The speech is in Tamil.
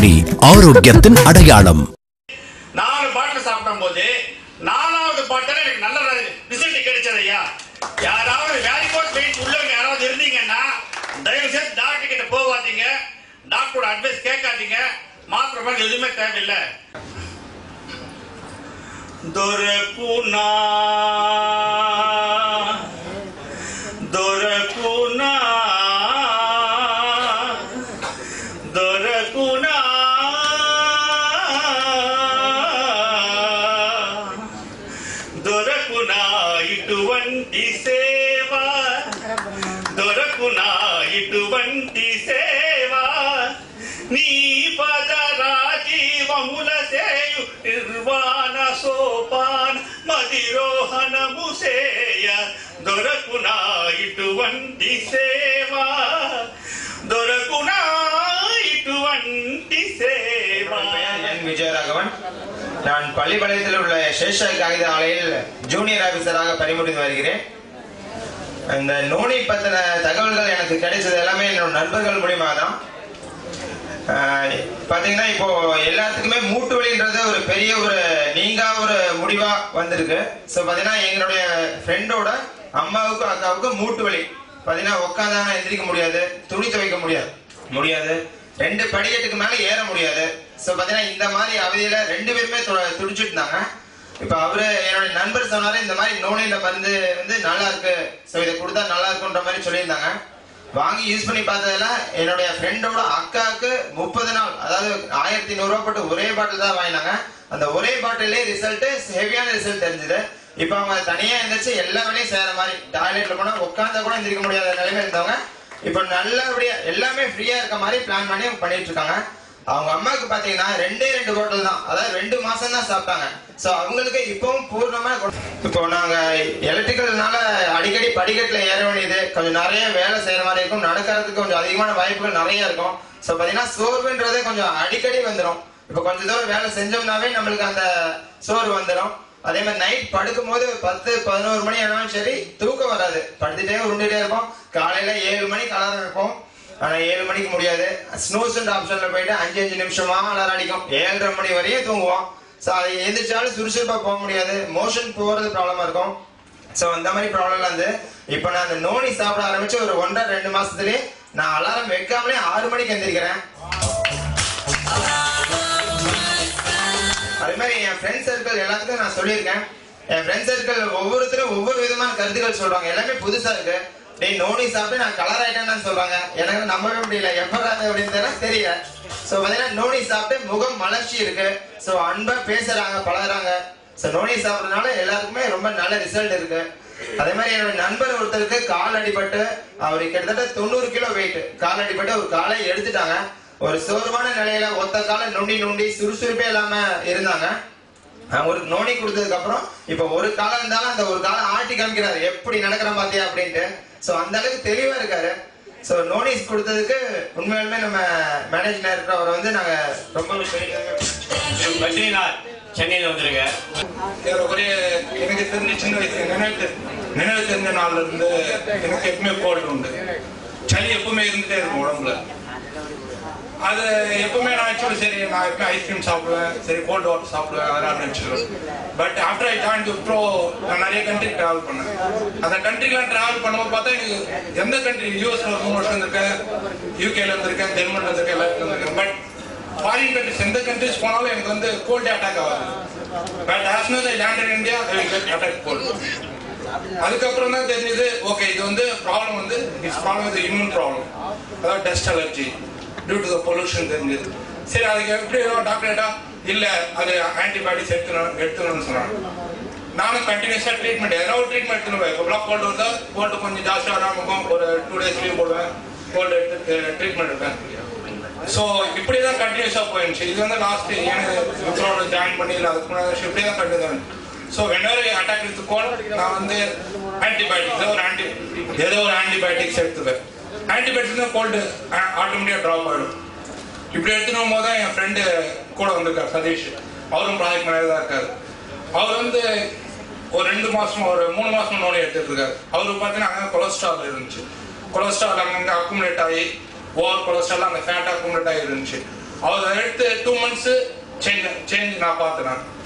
நோனி ஆரோக்கியத்தின் அடையாளம் நாலு பாட்டில் சாப்பிடும் போது நாலாவது பாட்டில் எனக்கு நல்ல ரிசல்ட் கிடைச்சது ஐயா யாராவது வேலைக்கோட் வெயிட் உள்ளவங்க யாராவது இருந்தீங்கன்னா தயவு செய்து டாக்டர் கிட்ட போகாதீங்க டாக்டரோட அட்வைஸ் கேட்காதீங்க மாத்திரை மாதிரி எதுவுமே தேவையில்லை దొరకునా దొరకునా దొరకునా దొరకునా ఇటువంటి సేవ దొరకునా ఇటువంటి సేవ నీ పద రాజీవముల సేయు నిర్వాణ సోపాన్ మదిరోహణము సేయ దొరకునా ఇటువంటి సేవ దొరకునా ఇటువంటి సేవ என் விஜயராகவன் நான் பள்ளிப்பாளையத்தில் உள்ள சேஷா காகித ஆலையில் ஜூனியர் ஆபீசராக பணிபுரிந்து வருகிறேன் இந்த நோனி பத்தின தகவல்கள் எனக்கு கிடைச்சது எல்லாமே என்னோட நண்பர்கள் மூலியமா தான் ஆஹ் பாத்தீங்கன்னா இப்போ எல்லாத்துக்குமே மூட்டு வலின்றது ஒரு பெரிய ஒரு நீங்கா ஒரு முடிவா வந்திருக்கு ஸோ பாத்தீங்கன்னா எங்களுடைய ஃப்ரெண்டோட அம்மாவுக்கும் அக்காவுக்கும் மூட்டு வலி பாத்தீங்கன்னா உட்காந்தாங்க எந்திரிக்க முடியாது துணி துவைக்க முடியாது முடியாது ரெண்டு படிக்கட்டுக்கு மேல ஏற முடியாது ஸோ பாத்தீங்கன்னா இந்த மாதிரி அவதியில ரெண்டு பேருமே து- துடிச்சிட்டு இருந்தாங்க இப்போ அவரு என்னோட நண்பர் சொன்னாரு இந்த மாதிரி நோனில மருந்து வந்து நல்லா இருக்கு ஸோ இதை கொடுத்தா நல்லா இருக்குன்ற மாதிரி சொல்லியிருந்தாங்க வாங்கி யூஸ் பண்ணி பார்த்ததுல என்னுடைய ஃப்ரெண்டோட அக்காவுக்கு முப்பது நாள் அதாவது ஆயிரத்தி நூறு ரூபாய் போட்டு ஒரே பாட்டில் தான் வாங்கினாங்க அந்த ஒரே பாட்டிலே ரிசல்ட் ஹெவியான ரிசல்ட் தெரிஞ்சது இப்போ அவங்க தனியா எந்திரிச்சு எல்லா வேலையும் செய்யற மாதிரி டாய்லெட்ல போனா உட்கார்ந்தா கூட எந்திரிக்க முடியாத நிலைமை இருந்தவங்க இப்போ நல்லபடியா எல்லாமே ஃப்ரீயா இருக்க மாதிரி பிளான் பண்ணி அவங்க பண்ணிட்டு இருக்காங்க அவங்க அம்மாவுக்கு பாத்தீங்கன்னா ரெண்டே ரெண்டு பாட்டில் தான் அதாவது ரெண்டு மாசம் தான் சாப்பிட்டாங்க சோ அவங்களுக்கு இப்பவும் பூர்ணமா கொ- இப்போ நாங்க எலக்ட்ரிக்கல்னால அடிக்கடி படிக்கட்டுல ஏற வேண்டியது கொஞ்சம் நிறைய வேலை செய்யற மாதிரி இருக்கும் நடக்கிறதுக்கு கொஞ்சம் அதிகமான வாய்ப்புகள் நிறைய இருக்கும் சோ பாத்தீங்கன்னா சோர்வுன்றதே கொஞ்சம் அடிக்கடி வந்துடும் இப்போ கொஞ்ச தூரம் வேலை செஞ்சோம்னாவே நம்மளுக்கு அந்த சோர்வு வந்துடும் அதே மாதிரி நைட் படுக்கும் போது பத்து பதினோரு மணி ஆனாலும் சரி தூக்கம் வராது படுத்துட்டே உருண்டுட்டே இருப்போம் காலையில ஏழு மணிக்கு அலாரம் வைப்போம் ஆனா ஏழு மணிக்கு முடியாது ஸ்னூஸ் ஆப்ஷன்ல போயிட்டு அஞ்சு அஞ்சு நிமிஷமா அலாரம் அடிக்கும் ஏழரை மணி வரையும் தூங்குவோம் ஸோ அதை எந்திரிச்சாலும் சுறுசுறுப்பா போக முடியாது மோஷன் போறது ப்ராப்ளமா இருக்கும் ஸோ அந்த மாதிரி ப்ராப்ளம்லாம் வந்து இப்போ நான் அந்த நோனி சாப்பிட ஆரம்பிச்சு ஒரு ஒன்றரை ரெண்டு மாசத்துலயே நான் அலாரம் வைக்காமலே ஆறு மணிக்கு எந்திரிக்கிறேன் அதே மாதிரி என் ஃப்ரெண்ட் சர்க்கிள் எல்லாத்துக்கும் நான் சொல்லியிருக்கேன் என் ஃப்ரெண்ட் சர்க்கிள் ஒவ்வொருத்தரும் ஒவ்வொரு விதமான கருத்துக்கள் சொல்றாங்க எல்லாமே புதுசா இருக்கு டேய் நோனி சாப்பிட்டு நான் கலர் ஆயிட்டேன்னு சொல்றாங்க எனக்கு நம்பவே முடியல எப்ப அப்படின்னு தெரியல தெரியல சோ பாத்தீங்கன்னா நோனி சாப்பிட்டு முகம் மலர்ச்சி இருக்கு சோ அன்பா பேசுறாங்க பழகுறாங்க சோ நோனி சாப்பிடுறதுனால எல்லாருக்குமே ரொம்ப நல்ல ரிசல்ட் இருக்கு அதே மாதிரி என்னோட நண்பர் ஒருத்தருக்கு கால் அடிபட்டு அவர் கிட்டத்தட்ட தொண்ணூறு கிலோ வெயிட் கால் அடிபட்டு ஒரு காலை எடுத்துட்டாங்க ஒரு சோர்வான நிலையில ஒத்த காலை நொண்டி நொண்டி சுறுசுறுப்பே இல்லாம இருந்தாங்க அவங்களுக்கு நோனி கொடுத்ததுக்கு அப்புறம் இப்ப ஒரு காலம் இருந்தாலும் அந்த ஒரு காலம் ஆட்டி காமிக்கிறாரு எப்படி நடக்கிறேன் பாத்தியா அப்படின்ட்டு சோ அந்த அளவுக்கு தெளிவா இருக்காரு சோ நோனீஸ் கொடுத்ததுக்கு உண்மையாலுமே நம்ம மேனேஜ் இருக்கிறவர் வந்து நாங்க ரொம்ப பத்ரிநாத் சென்னையில் வந்திருக்கேன் ஒரே எனக்கு தெரிஞ்ச சின்ன வயசுல நினைவு தெரி- நினைவு தெரிஞ்ச நாள்ல இருந்து எனக்கு எப்பவுமே கோல்டு உண்டு சளி எப்பவுமே இருந்துட்டே இருக்கும் உடம்புல அது எப்பவுமே நான் ஆக்சுவலி சரி நான் எப்பவுமே ஐஸ்கிரீம் சாப்பிடுவேன் சரி கோல்டு வாட்டர் சாப்பிடுவேன் அதெல்லாம் நினச்சிடுவேன் but after I join to bro நான் நிறைய கண்ட்ரி டிராவல் பண்ணேன் அந்த கண்ட்ரிலாம் டிராவல் பண்ணும்போது பார்த்தா எனக்கு எந்த கண்ட்ரி யூஎஸ்ல மூணு வருஷம் இருந்திருக்கேன் யூகேல இருந்திருக்கேன் ஜெர்மன்ல இருந்திருக்கேன் எல்லா இடத்துல இருந்திருக்கேன் பட் ஃபாரின் கண்ட்ரிஸ் எந்த கண்ட்ரிஸ் போனாலும் எனக்கு வந்து கோல்டு அட்டாக் ஆகாது but as know I land in India attack cold அதுக்கப்புறம் தான் தெரிஞ்சது ஓகே இது வந்து ப்ராப்ளம் வந்து இட்ஸ் ப்ராப்ளம் இது இம்யூன் ப்ராப்ளம் அதாவது dust allergy due to the pollution தெரிஞ்சது சரி அதுக்கு எப்படி டாக்டர்டா இல்ல அது ஆன்டிபயோட்டிக்ஸ் எடுத்துக்கணும் எடுத்துக்கணும்னு சொன்னாங்க நானும் கண்டினியூஸாக ட்ரீட்மெண்ட் ஏதோ ஒரு ட்ரீட்மெண்ட் எடுத்துன்னு இப்போ பிளாக் கோல்டு வந்தால் கோல்டு கொஞ்சம் ஜாஸ்தியாக வராமல் ஒரு டூ டேஸ் லீவ் போடுவேன் கோல்டு எடுத்து ட்ரீட்மெண்ட் எடுப்பேன் ஸோ இப்படி தான் கண்டினியூஸாக போயிருந்துச்சு இது வந்து லாஸ்ட் எனக்கு விப்ரோட ஜாயின் பண்ணி இல்லை அதுக்கு முன்னாடி இப்படி தான் கண்டினியூ ஸோ வென்னர் அட்டாக் வித் கோல்ட் நான் வந்து ஆன்டிபயோட்டிக்ஸ் ஒரு ஆன்டி ஏதோ ஒரு ஆன்டிபயோட்டிக்ஸ் எடுத்துப்பேன் ஆன்டிபயோட்டிக்ஸ் கோல்டு ஆட்டோமேட்டிக்காக ட்ராப் ஆகிடும் இப்படி எடுத்துன்னு போது தான் என் ஃப்ரெண்டு கூட வந்திருக்கார் சதீஷ் அவரும் ப்ராஜெக்ட் மேனேஜர் தான் இருக்காரு அவர் வந்து ஒரு ரெண்டு மாசம் ஒரு மூணு மாசம் நோய் எடுத்துட்டு இருக்காரு அவருக்கு பார்த்தீங்கன்னா அங்கே கொலஸ்ட்ரால் இருந்துச்சு கொலஸ்ட்ரால் அங்கங்கே அக்குமுலேட் ஆகி ஓவர் கொலஸ்ட்ரால் அங்கே ஃபேட் அக்குமுலேட் ஆகி இருந்துச்சு அவர் எடுத்து டூ மந்த்ஸ் சேஞ்ச் சேஞ்ச் நான் பார்த்தேன் நான்